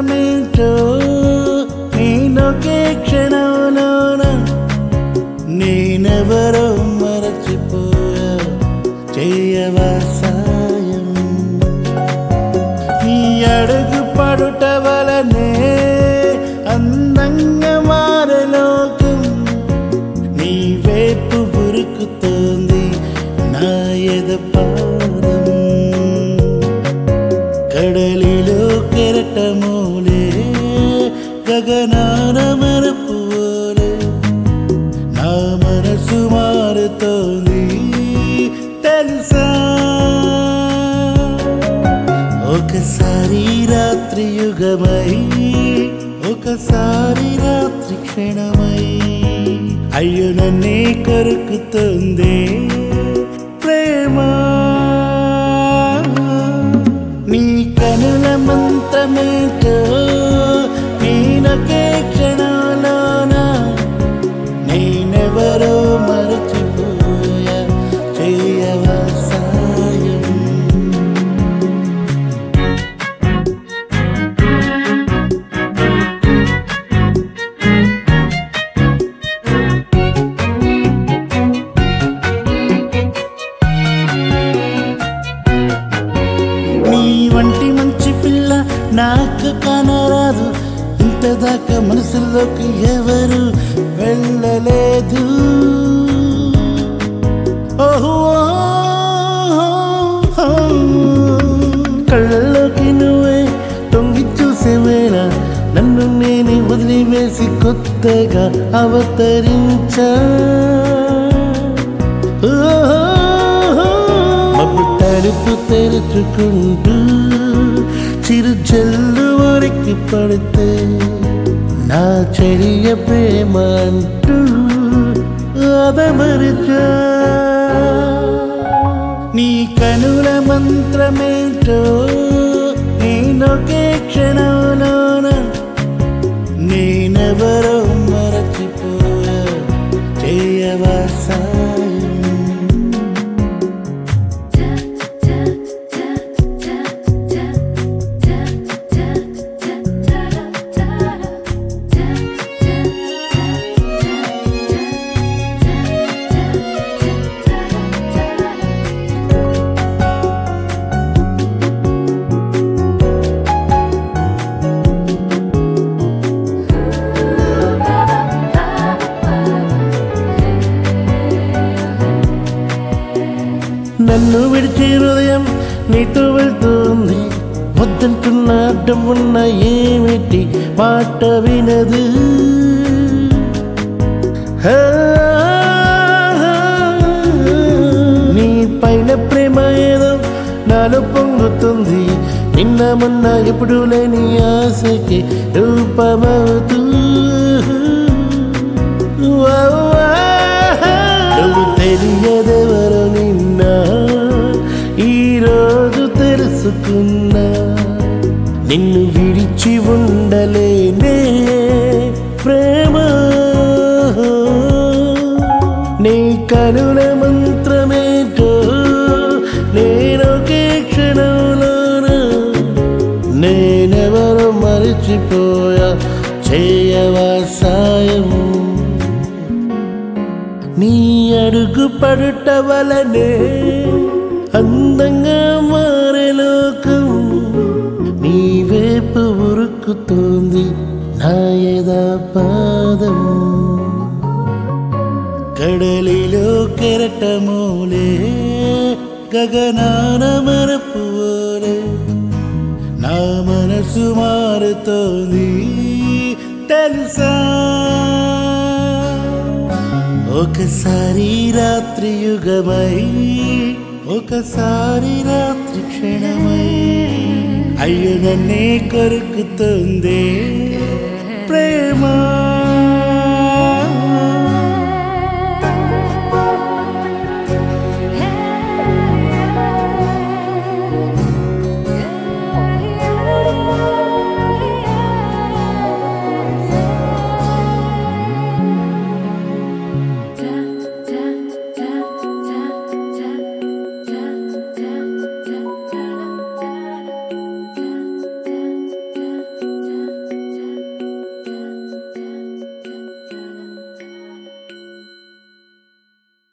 మంత్రమేంటో నేనొకే క్షణంలోన నేనెవరో మరచిపోయా చేయవా సాయం నీ అడుగు పడుట వలనే అందంగా మారలోకం నీ వైపు ఉరుకుతోంది నా ఎద పాదం కడలిలో కెరటమూలే గగనాన మరపువోలే నా మనసు మారుతోంది తెలుసా ఒకసారి రాత్రి యుగమై ఒకసారి రాత్రి క్షణమై అయ్యో నన్నే కొరుకుతుంది ప్రేమ నీ కనుల మంత్రమేంటో నేనొకే క్షణంలోన నేనెవరో మరచిపోయా చేయవా సాయం నీ వంటి మంచి పిల్ల నాకు కానరాదు ఇంతదాకా మనసులోకి ఎవరు వెళ్ళలేదు ఓహో కళ్ళలోకి నువ్వే తొంగి చూసే వేళ నన్ను నేనే వదిలివేసి కొత్తగా అవతరించా మబ్బు తలుపు తెరుచుకుంటూ చిరు జల్లు వరకు పడితే నా చర్య ప్రేమ అంటూ అదమరిచా నీ కనుల మంత్రమేంటో నేనొకే క్షణంలోన నేనెవరో మరచిపోయా చేయవా సాయం నన్ను విడిచి హృదయం నీతో వెళ్తుంది వద్దంటున్న అడ్డం ఉన్న ఏమిటి మాట వినదు హా, నీ పైన ప్రేమ ఏదో నాలో పొంగుతుంది నిన్న మొన్న ఎప్పుడు లేని ఆశకి రూపమవుతూ వా, వా. నువ్వు తెలియదెవరో నిన్న ఈరోజు తెలుసుకున్నా నిన్ను విడిచి ఉండలేనే ప్రేమ నీ కనుల మంత్రమేటో నేనొకే క్షణంలోన నేనెవరో మరిచిపోయా చేయవా సాయం నీ అడుగు పడుట వలనే అందంగా మారే లోకం నీ వైపు ఉరుకుతోంది నా యదా పాదం కడలిలో కెరటమూలే గగనాన మరపువోలే నా మనసు మారుతోంది తెలుసా ఒకసారి రాత్రి యుగమై ఒకసారి రాత్రి క్షణమై అయ్యో నన్నే కొరుకుతుంది ప్రేమ